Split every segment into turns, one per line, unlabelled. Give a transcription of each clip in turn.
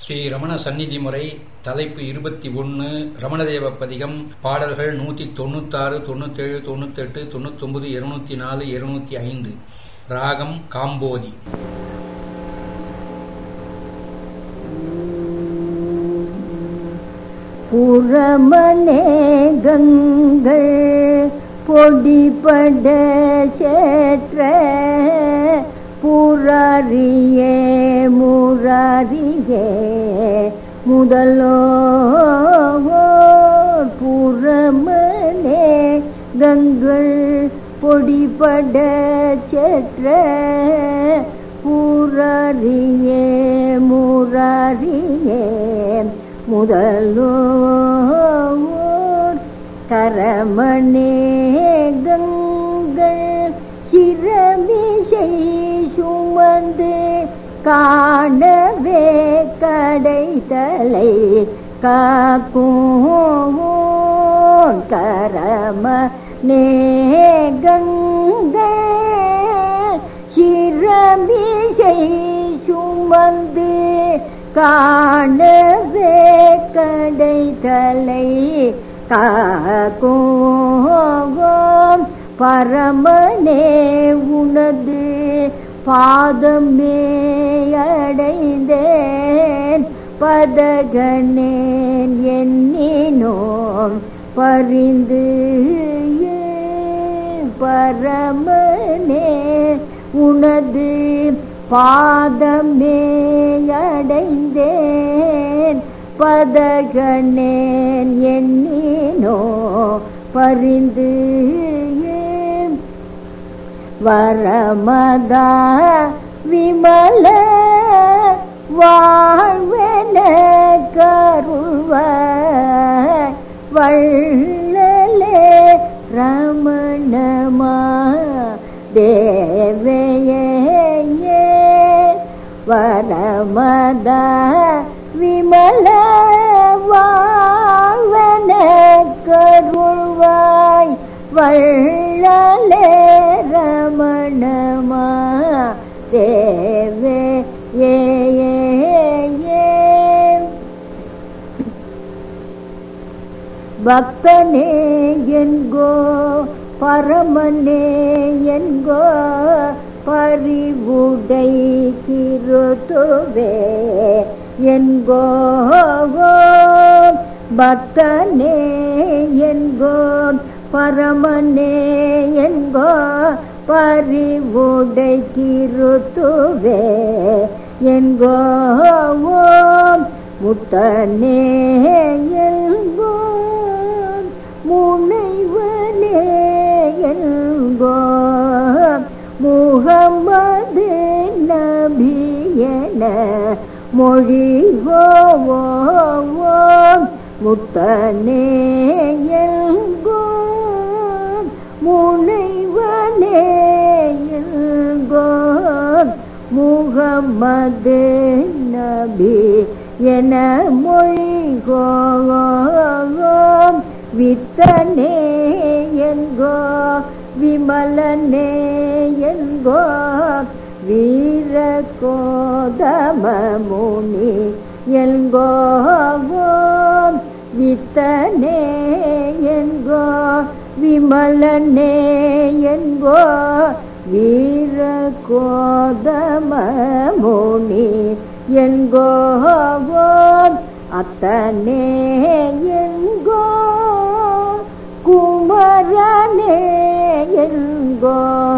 ஸ்ரீ ரமண சந்நிதி முறை தலைப்பு இருபத்தி ஒன்று ரமணதேவ பதிகம் பாடல்கள் நூற்றி தொண்ணூத்தாறு தொண்ணூத்தேழு தொண்ணூத்தெட்டு தொண்ணூத்தொன்பது இருநூத்தி நாலு இருநூத்தி ஐந்து ராகம் காம்போதி
புறமனேகங்கள் பொடிபட சேற்ற புறாரியே முராரியே முதலோ புறமனே கங்கள் பொடிபட சேற்ற புறாரியே முராரியே முதலோர் கரமணேகங்கள் சிறமிசை சுமந்து காணவே கடைத்தலை காக்கும் கரம நேகங்கள் சிறமிசை சுமந்து காணவே கடைத்தலை காக்கும் பரமனே உனது பாதமே அடைந்தேன் பதகனேன் எண்ணினோம் பரிந்து பரமனே உனது பாதமே அடைந்தேன் பதகனேன் எண்ணினோ பரிந்து வரமதா விமல வாழ்வென கருவ வள்ளலே ரமணமா தேவையே வரமத விமல வாழ்வன கருள்வாய் வள்ளலே ரமணமா தேவே ஏ பக்தனே என்கோ பரமனே என்கோ பறிவுடை கிருத்துவே என்கோ பக்தனே என்கோ பரமனே என்கோ பறிவுடை கிருத்துவே என்கோ முத்தனே என்கோ முனைவனே என்கோ முகமது நபியன மொழிகோ முத்தனே எல்கோ முனைவனே எல்கோ முகமது நபி என மொழிகோ வித்தனே என்கோ விமலனே என்கோ வீர கோதம முனி என்கோ வித்தனே என்கோ விமலனே என்கோ வீர கோதம முனி என்கோ அத்தனே என்கோ குமரனே என்கோ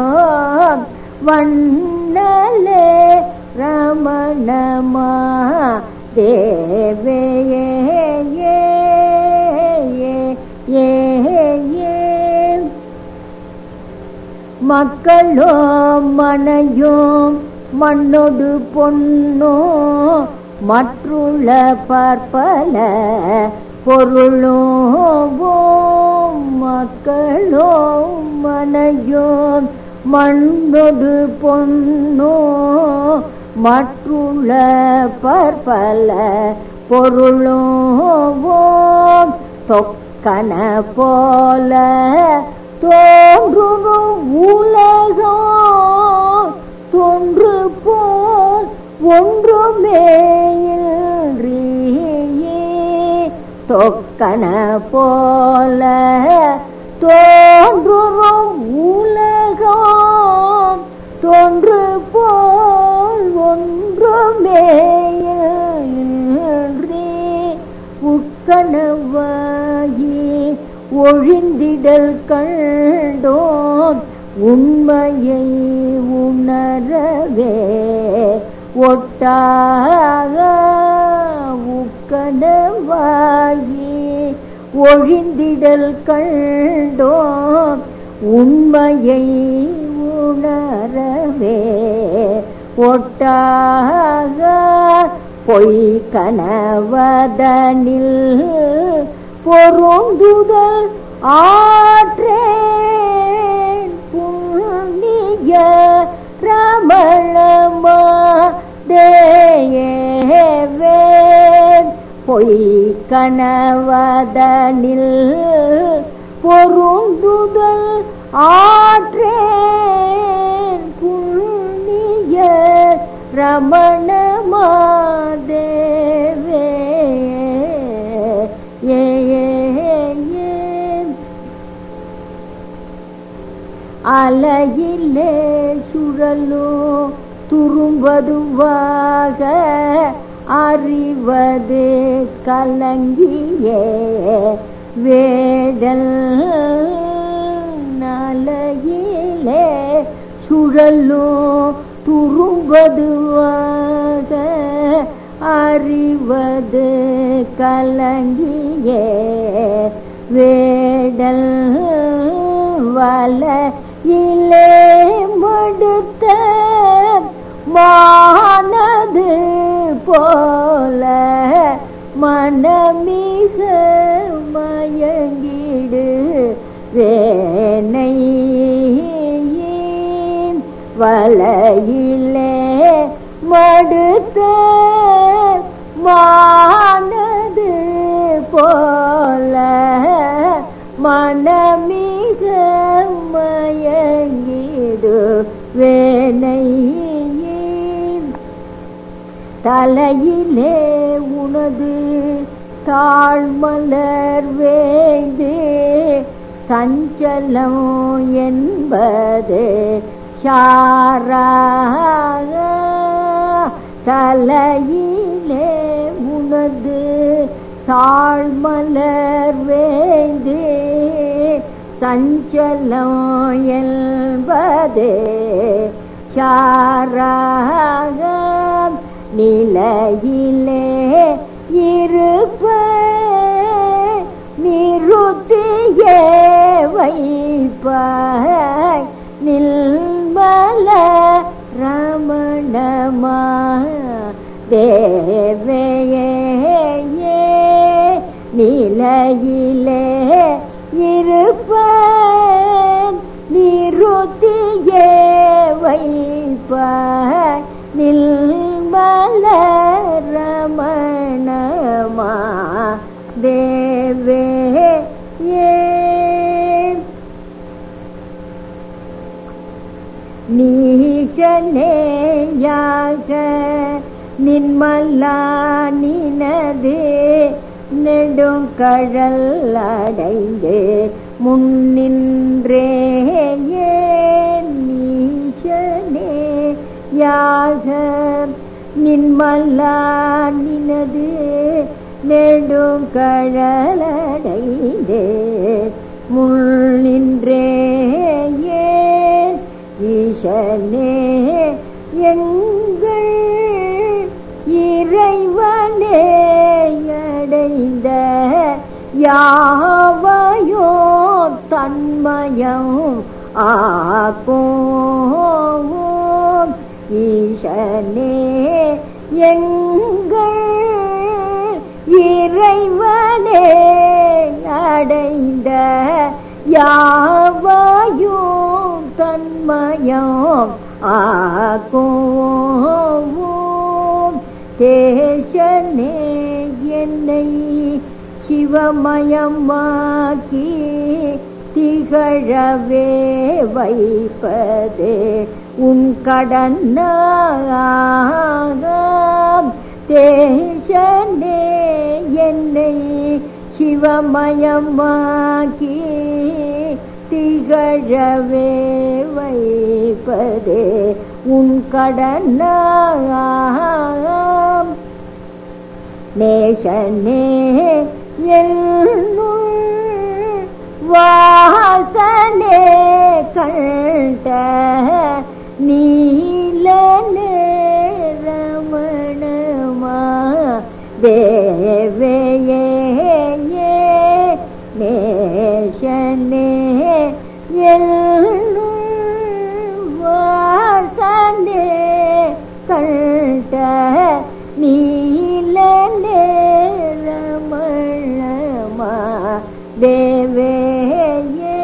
வண்ணலே ரமணமா தேவையே ஏ மக்களோ மனையும் மண்ணொடு பொன்னோ மற்றுள்ள பற்பல பொருளோ மக்களோ மனையோ மண்ணொடு பொன்னோ மற்றுள்ள பற்பல பொருளோ தொக்கன போல தோன்றும் உலகம் தோன்று போல் ஒன்றுமே தொக்கன போல தோன்றும் உலகம் தோன்று போல் ஒன்றுமே உக்கணவாயி ஒழிந்திடல் கண்டோம் உண்மையை உணரவே ஒட்டாக உக்கணவாயி ஒழிந்திடல் கண்டோம் உண்மையை உணரவே ஒட்டாக பொய் கனவதனில் பொருந்துதல் ஆற்றேன் புண்ணிய ரமணமா தேவேன் பொய் கனவதனில் பொருந்துதல் ஆற்றேன் புண்ணிய ரமணமாதேவே ஏ ஏ, ஏ. அலையிலே சுழலோ துரும்பதுவாக அறிவது கலங்கியே வேடல் நலையிலே சுழலோ துரும்பதுவாக அறிவது கலங்கியே வேடல் வலையிலே மடுத்த மானது போல மனமிக மயங்கிடு வேனை வலையிலே மடுத்த மானது போல மனமிக மயங்கிடு வேனை தலையிலே உனது தாழ்மலர் வேந்து சஞ்சலம் என்பது சாராக தலையிலே உனது தாழ்மலர் வேந்து சஞ்சலம் என்பது சாராக நிலையிலே இருப்ப நிறுத்தியே வைப்பாய் நில்மல ரமணமா தேவையே நிலையிலே இருப்பேன் நிறுத்தியே வைப்பாய் நில்மல ரமணமா தேவே ஏ நீசனேயாக நின்மல்லா நினது நெடுங்கழல் அடைந்து முன்னின்றே நீசனே யாக நின்மல்லா நினது நெடுங்கழலடைந்து முள் நின்றே ஈசனே எங்கள் இறைவனே அடைந்த யாவையோ தன்மயம் ஆக்கும் ஈசனே எங்கள் இறைவனே அடைந்த யாவையும் தன்மயம் ஆக்கும் தேசனே என்னை சிவமயமாக்கி திகழவே வைப்பது உன் கடனாக தேசனே என்னை சிவமயமாக்கி திகழவே வைப்பதே உன் கடனாம் நேசனே என்னுள் வாசனே கண்ட நீல ரமணமா தேவையே நேசனே என்னுள் வாசனே கண்ட நீல நேரமணமா தேவேயே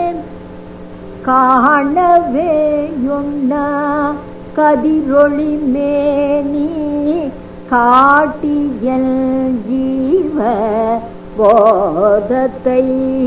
காணவே யுண்ணா கதிரொளி மேனி காட்டியல் ஜீவ போதத்தை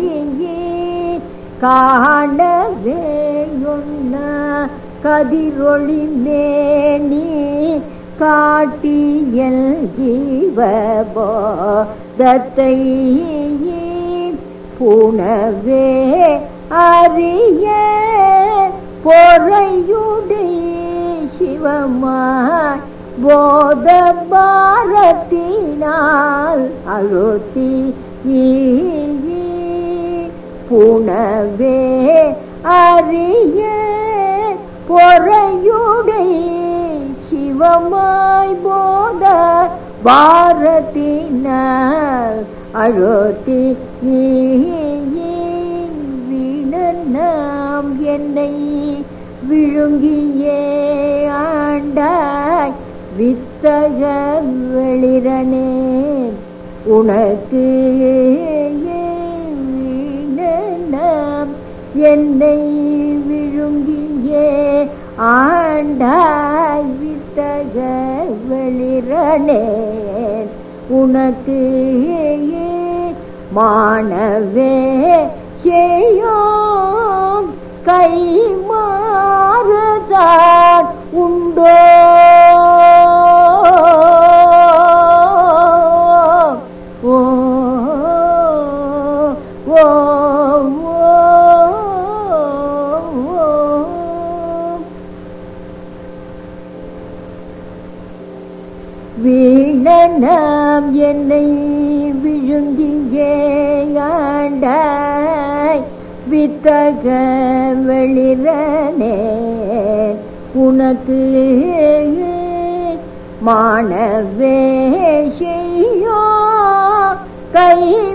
காணவே யுண்ணா கதிரொளி மேனி காட்டியல் ஜீவ போதத்தை புனவே அறிய பொறையுடை சிவமாய் போத பாரத்தினால் அழுத்தி புனவே அறிய பொறையுடை சிவமாய் போத பாரத்தினால் அழுத்தி நாம் என்னை விழுங்கியே ஆண்டாய் வித்தக வெளிரனே உனக்கு நாம் என்னை விழுங்கியே ஆண்டாய் வித்தக வெளிரனே உனக்கு மாணவே செய்யோம் கை மாறுதான் உண்டோ ஓ ஓ ஓ வீணனாம் என்னை விழுங்கியே ஆண்டாய் வித்தக வெளிரனே உனக்கு மாணவே செய்யோ கை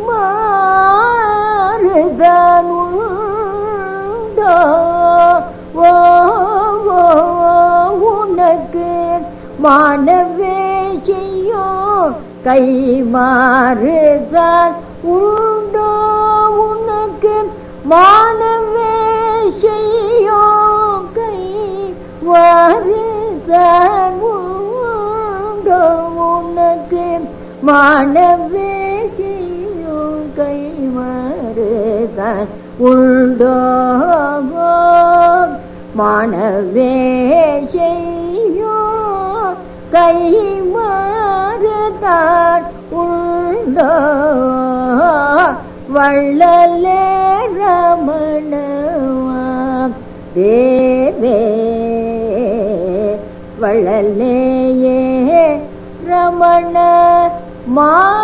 மாறுதான் உண்டோ ஓ ஓ, உனக்கு மாணவே செய்யோ கை மாறுதான் உண்டோ உனக்கு மாணவே செய்யோ கை மாறுதான் உண்டோ உனக்கு மாணவே செய்யோ கை மாறுதான் உண்டோ மாணவே செய்யோ கை மாறுதான் உண்டோ வள்ளலே ரமணவாம் தேவே வள்ளலேயே ரமண மா